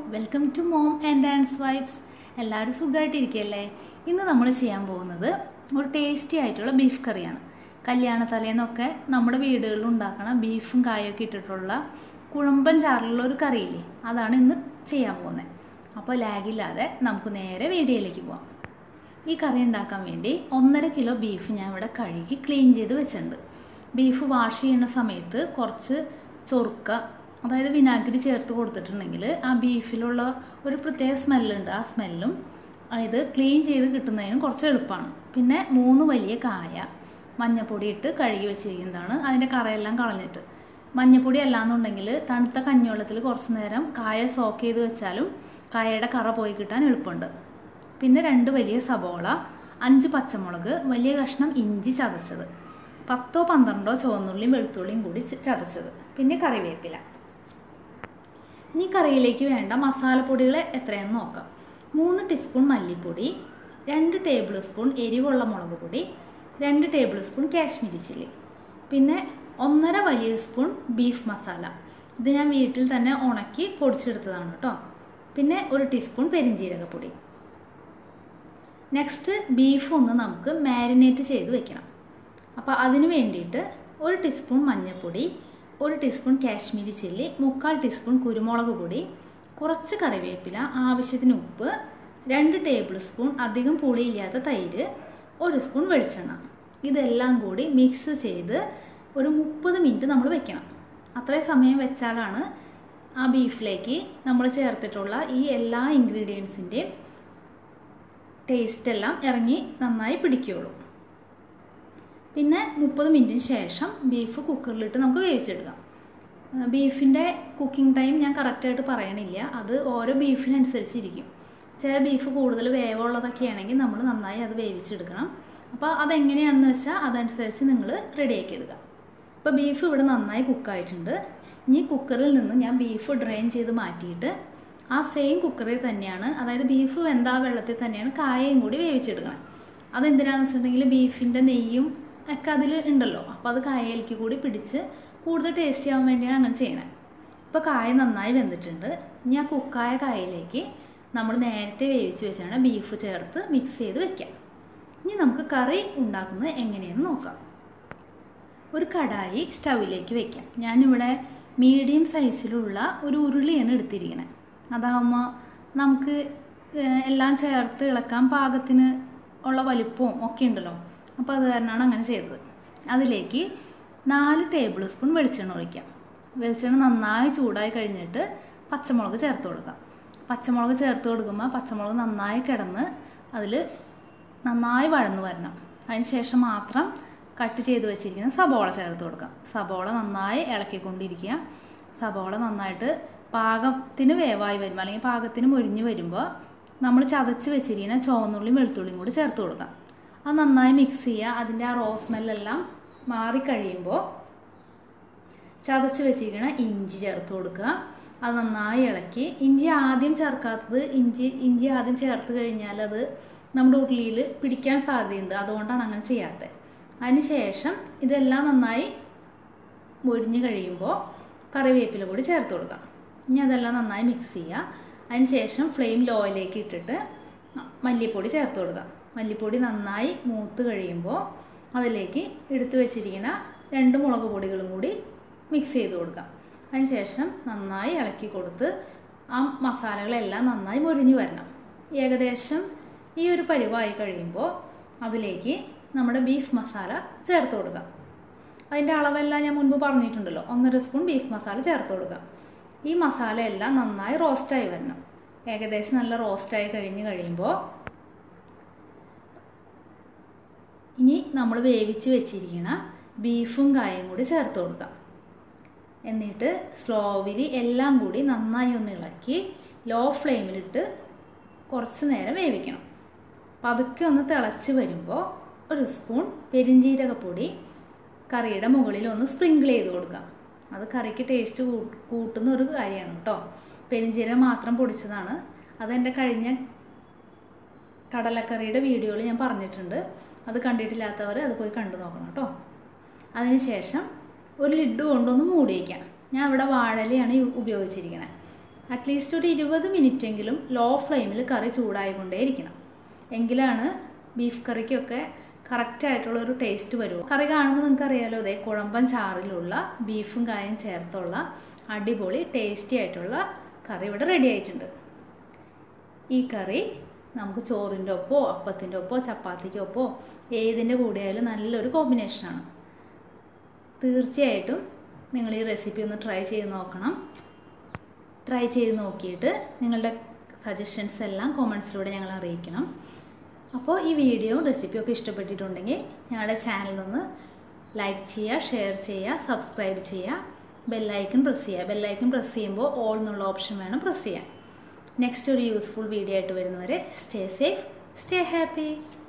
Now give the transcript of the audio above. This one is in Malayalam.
welcome to mom and dance vibes എല്ലാവരും സുഖമായിട്ടിരിക്കുകയല്ലേ ഇന്ന് നമ്മൾ ചെയ്യാൻ പോകുന്നത് ഒരു ടേസ്റ്റി ആയിട്ടുള്ള ബീഫ് കറിയാണ് കല്യാണ തലേന്നൊക്കെ നമ്മുടെ വീടുകളിൽ ഉണ്ടാക്കണ ബീഫും കായൊക്കെ ഇട്ടിട്ടുള്ള കുഴമ്പൻ ചാറിലുള്ള ഒരു കറിയില്ലേ അതാണ് ഇന്ന് ചെയ്യാൻ പോകുന്നത് അപ്പോൾ ലാഗില്ലാതെ നമുക്ക് നേരെ വീഡിയോയിലേക്ക് പോവാം ഈ കറി ഉണ്ടാക്കാൻ വേണ്ടി ഒന്നര കിലോ ബീഫ് ഞാൻ ഇവിടെ കഴുകി ക്ലീൻ ചെയ്ത് വെച്ചിട്ടുണ്ട് ബീഫ് വാഷ് ചെയ്യുന്ന സമയത്ത് കുറച്ച് ചൊറുക്ക അതായത് വിനാഗിരി ചേർത്ത് കൊടുത്തിട്ടുണ്ടെങ്കിൽ ആ ബീഫിലുള്ള ഒരു പ്രത്യേക സ്മെല്ലുണ്ട് ആ സ്മെല്ലും ഇത് ക്ലീൻ ചെയ്ത് കിട്ടുന്നതിനും കുറച്ച് എളുപ്പമാണ് പിന്നെ മൂന്ന് വലിയ കായ മഞ്ഞപ്പൊടി ഇട്ട് കഴുകി വെച്ചിരിക്കുന്നതാണ് അതിൻ്റെ കറയെല്ലാം കളഞ്ഞിട്ട് മഞ്ഞപ്പൊടി അല്ലാന്നുണ്ടെങ്കിൽ തണുത്ത കഞ്ഞിവെള്ളത്തിൽ കുറച്ച് നേരം കായ സോക്ക് ചെയ്ത് വെച്ചാലും കായയുടെ കറ പോയി കിട്ടാൻ എളുപ്പമുണ്ട് പിന്നെ രണ്ട് വലിയ സബോള അഞ്ച് പച്ചമുളക് വലിയ കഷ്ണം ഇഞ്ചി ചതച്ചത് പത്തോ പന്ത്രണ്ടോ ചുവന്നുള്ളിയും വെളുത്തുള്ളിയും കൂടി ചതച്ചത് പിന്നെ കറിവേപ്പില ഇനി കറിയിലേക്ക് വേണ്ട മസാലപ്പൊടികൾ എത്രയെന്ന് നോക്കാം മൂന്ന് ടീസ്പൂൺ മല്ലിപ്പൊടി രണ്ട് ടേബിൾ സ്പൂൺ എരിവുള്ള മുളക് പൊടി രണ്ട് ടേബിൾ സ്പൂൺ കാശ്മീരി ചില്ലി പിന്നെ ഒന്നര വലിയ സ്പൂൺ ബീഫ് മസാല ഇത് ഞാൻ വീട്ടിൽ തന്നെ ഉണക്കി പൊടിച്ചെടുത്തതാണ് കേട്ടോ പിന്നെ ഒരു ടീസ്പൂൺ പെരിഞ്ജീരകപ്പൊടി നെക്സ്റ്റ് ബീഫ് ഒന്ന് നമുക്ക് മാരിനേറ്റ് ചെയ്ത് വെക്കണം അപ്പോൾ അതിന് വേണ്ടിയിട്ട് ഒരു ടീസ്പൂൺ മഞ്ഞൾപ്പൊടി ഒരു ടീസ്പൂൺ കാശ്മീരി ചില്ലി മുക്കാൽ ടീസ്പൂൺ കുരുമുളക് പൊടി കുറച്ച് കറിവേപ്പില ആവശ്യത്തിന് ഉപ്പ് രണ്ട് ടേബിൾ സ്പൂൺ അധികം പുളിയില്ലാത്ത തൈര് ഒരു സ്പൂൺ വെളിച്ചെണ്ണ ഇതെല്ലാം കൂടി മിക്സ് ചെയ്ത് ഒരു മുപ്പത് മിനിറ്റ് നമ്മൾ വെക്കണം അത്രയും സമയം വെച്ചാലാണ് ആ ബീഫിലേക്ക് നമ്മൾ ചേർത്തിട്ടുള്ള ഈ എല്ലാ ഇൻഗ്രീഡിയൻസിൻ്റെയും ടേസ്റ്റ് എല്ലാം ഇറങ്ങി നന്നായി പിടിക്കുകയുള്ളൂ പിന്നെ മുപ്പത് മിനിറ്റിന് ശേഷം ബീഫ് കുക്കറിലിട്ട് നമുക്ക് വേവിച്ചെടുക്കാം ബീഫിൻ്റെ കുക്കിംഗ് ടൈം ഞാൻ കറക്റ്റായിട്ട് പറയണില്ല അത് ഓരോ ബീഫിനനുസരിച്ചിരിക്കും ചില ബീഫ് കൂടുതൽ വേവുള്ളതൊക്കെ ആണെങ്കിൽ നമ്മൾ നന്നായി അത് വേവിച്ചെടുക്കണം അപ്പോൾ അതെങ്ങനെയാണെന്ന് വെച്ചാൽ അതനുസരിച്ച് നിങ്ങൾ റെഡിയാക്കി എടുക്കുക ഇപ്പോൾ ബീഫ് ഇവിടെ നന്നായി കുക്കായിട്ടുണ്ട് ഇനി കുക്കറിൽ നിന്ന് ഞാൻ ബീഫ് ഡ്രെയിൻ ചെയ്ത് മാറ്റിയിട്ട് ആ സെയിം കുക്കറിൽ തന്നെയാണ് അതായത് ബീഫ് വെന്താ വെള്ളത്തിൽ തന്നെയാണ് കായയും കൂടി വേവിച്ചെടുക്കണം അതെന്തിനാന്ന് വെച്ചിട്ടുണ്ടെങ്കിൽ ബീഫിൻ്റെ നെയ്യും ഒക്കെ അതിൽ ഉണ്ടല്ലോ അപ്പോൾ അത് കായയിലേക്ക് കൂടി പിടിച്ച് കൂടുതൽ ടേസ്റ്റി ആവാൻ വേണ്ടിയാണ് അങ്ങനെ ചെയ്യണത് ഇപ്പോൾ കായ നന്നായി വെന്തിട്ടുണ്ട് ഇനി ആ കുക്കായ കായയിലേക്ക് നമ്മൾ നേരത്തെ വേവിച്ച് വെച്ചാണ് ബീഫ് ചേർത്ത് മിക്സ് ചെയ്ത് വെക്കാം ഇനി നമുക്ക് കറി ഉണ്ടാക്കുന്നത് എങ്ങനെയെന്ന് നോക്കാം ഒരു കടായി സ്റ്റൗവിലേക്ക് വെക്കാം ഞാനിവിടെ മീഡിയം സൈസിലുള്ള ഒരു ഉരുളിയാണ് എടുത്തിരിക്കുന്നത് അതാകുമ്പോൾ നമുക്ക് എല്ലാം ചേർത്ത് ഇളക്കാൻ പാകത്തിന് ഉള്ള വലിപ്പവും ഒക്കെ ഉണ്ടല്ലോ അപ്പോൾ അത് കാരണമാണ് അങ്ങനെ ചെയ്തത് അതിലേക്ക് നാല് ടേബിൾ സ്പൂൺ വെളിച്ചെണ്ണ ഒഴിക്കാം വെളിച്ചെണ്ണ നന്നായി ചൂടായി കഴിഞ്ഞിട്ട് പച്ചമുളക് ചേർത്ത് കൊടുക്കാം പച്ചമുളക് ചേർത്ത് കൊടുക്കുമ്പോൾ പച്ചമുളക് നന്നായി കിടന്ന് അതിൽ നന്നായി വഴന്നു വരണം അതിന് ശേഷം മാത്രം കട്ട് ചെയ്ത് വെച്ചിരിക്കുന്ന സബോള ചേർത്ത് കൊടുക്കാം സബോള നന്നായി ഇളക്കിക്കൊണ്ടിരിക്കുക സബോള നന്നായിട്ട് പാകത്തിന് വേവായി വരുമ്പോൾ അല്ലെങ്കിൽ പാകത്തിന് മൊരിഞ്ഞ് വരുമ്പോൾ നമ്മൾ ചതച്ച് വെച്ചിരിക്കുന്ന ചുവന്നുള്ളിയും വെളുത്തുള്ളിയും കൂടി ചേർത്ത് കൊടുക്കാം അത് നന്നായി മിക്സ് ചെയ്യുക അതിൻ്റെ ആ റോ സ്മെല്ലെല്ലാം മാറിക്കഴിയുമ്പോൾ ചതച്ച് വെച്ചിരിക്കുന്ന ഇഞ്ചി ചേർത്ത് കൊടുക്കുക അത് നന്നായി ഇളക്കി ഇഞ്ചി ആദ്യം ചേർക്കാത്തത് ഇഞ്ചി ഇഞ്ചി ആദ്യം ചേർത്ത് കഴിഞ്ഞാൽ അത് നമ്മുടെ ഉള്ളിയിൽ പിടിക്കാൻ സാധ്യതയുണ്ട് അതുകൊണ്ടാണ് അങ്ങനെ ചെയ്യാത്തത് അതിന് ശേഷം ഇതെല്ലാം നന്നായി മൊരിഞ്ഞ് കഴിയുമ്പോൾ കറിവേപ്പില കൂടി ചേർത്ത് കൊടുക്കാം ഇനി അതെല്ലാം നന്നായി മിക്സ് ചെയ്യുക അതിന് ശേഷം ഫ്ലെയിം ലോയിലേക്ക് ഇട്ടിട്ട് മല്ലിപ്പൊടി ചേർത്ത് കൊടുക്കുക മല്ലിപ്പൊടി നന്നായി മൂത്ത് കഴിയുമ്പോൾ അതിലേക്ക് എടുത്തു വെച്ചിരിക്കുന്ന രണ്ട് മുളക് പൊടികളും കൂടി മിക്സ് ചെയ്ത് കൊടുക്കാം അതിന് ശേഷം നന്നായി ഇളക്കി കൊടുത്ത് ആ മസാലകളെല്ലാം നന്നായി മൊരിഞ്ഞു വരണം ഏകദേശം ഈ ഒരു പരിവായി കഴിയുമ്പോൾ അതിലേക്ക് നമ്മുടെ ബീഫ് മസാല ചേർത്ത് കൊടുക്കാം അതിൻ്റെ അളവെല്ലാം ഞാൻ മുൻപ് പറഞ്ഞിട്ടുണ്ടല്ലോ ഒന്നര സ്പൂൺ ബീഫ് മസാല ചേർത്ത് കൊടുക്കാം ഈ മസാല എല്ലാം നന്നായി റോസ്റ്റായി വരണം ഏകദേശം നല്ല റോസ്റ്റായി കഴിഞ്ഞ് കഴിയുമ്പോൾ ഇനി നമ്മൾ വേവിച്ച് വെച്ചിരിക്കുന്ന ബീഫും കായും കൂടി ചേർത്ത് കൊടുക്കാം എന്നിട്ട് സ്ലോവിൽ എല്ലാം കൂടി നന്നായി ഒന്ന് ഇളക്കി ലോ ഫ്ലെയിമിലിട്ട് കുറച്ച് നേരം വേവിക്കണം പതുക്കെ ഒന്ന് തിളച്ച് വരുമ്പോൾ ഒരു സ്പൂൺ പെരിഞ്ജീരകപ്പൊടി കറിയുടെ മുകളിൽ ഒന്ന് സ്പ്രിങ്കിൾ ചെയ്ത് കൊടുക്കാം അത് കറിക്ക് ടേസ്റ്റ് കൂട്ടുന്ന ഒരു കാര്യമാണ് കേട്ടോ പെരിഞ്ജീരകം മാത്രം പൊടിച്ചതാണ് അതെൻ്റെ കഴിഞ്ഞ കടലക്കറിയുടെ വീഡിയോയിൽ ഞാൻ പറഞ്ഞിട്ടുണ്ട് അത് കണ്ടിട്ടില്ലാത്തവർ അത് പോയി കണ്ടു നോക്കണം കേട്ടോ അതിനുശേഷം ഒരു ലിഡ് കൊണ്ടൊന്ന് മൂടി വയ്ക്കാം ഞാൻ ഇവിടെ വാഴലയാണ് ഉപയോഗിച്ചിരിക്കുന്നത് അറ്റ്ലീസ്റ്റ് ഒരു ഇരുപത് മിനിറ്റെങ്കിലും ലോ ഫ്ലെയിമിൽ കറി ചൂടായിക്കൊണ്ടേയിരിക്കണം എങ്കിലാണ് ബീഫ് കറിക്കൊക്കെ കറക്റ്റായിട്ടുള്ള ഒരു ടേസ്റ്റ് വരുമോ കറി കാണുമ്പോൾ നിങ്ങൾക്ക് അറിയാലോ അതെ കുഴമ്പൻ ചാറിലുള്ള ബീഫും കായും ചേർത്തുള്ള അടിപൊളി ടേസ്റ്റി ആയിട്ടുള്ള കറി ഇവിടെ റെഡി ആയിട്ടുണ്ട് ഈ കറി നമുക്ക് ചോറിൻ്റെ ഒപ്പോ അപ്പത്തിൻ്റെ ഒപ്പോ ചപ്പാത്തിക്ക് ഒപ്പോ ഏതിൻ്റെ കൂടെയായാലും നല്ലൊരു കോമ്പിനേഷനാണ് തീർച്ചയായിട്ടും നിങ്ങൾ ഈ റെസിപ്പി ഒന്ന് ട്രൈ ചെയ്ത് നോക്കണം ട്രൈ ചെയ്ത് നോക്കിയിട്ട് നിങ്ങളുടെ സജഷൻസ് എല്ലാം കോമൻസിലൂടെ ഞങ്ങൾ അറിയിക്കണം അപ്പോൾ ഈ വീഡിയോ റെസിപ്പിയും ഒക്കെ ഇഷ്ടപ്പെട്ടിട്ടുണ്ടെങ്കിൽ ഞങ്ങളുടെ ചാനലൊന്ന് ലൈക്ക് ചെയ്യുക ഷെയർ ചെയ്യുക സബ്സ്ക്രൈബ് ചെയ്യുക ബെല്ലൈക്കൺ പ്രസ് ചെയ്യുക ബെല്ലൈക്കൺ പ്രസ് ചെയ്യുമ്പോൾ ഓൾ എന്നുള്ള ഓപ്ഷൻ വേണം പ്രസ് ചെയ്യാൻ നെക്സ്റ്റ് ഒരു യൂസ്ഫുൾ വീഡിയോ ആയിട്ട് വരുന്നവരെ സ്റ്റേ സേഫ് സ്റ്റേ ഹാപ്പി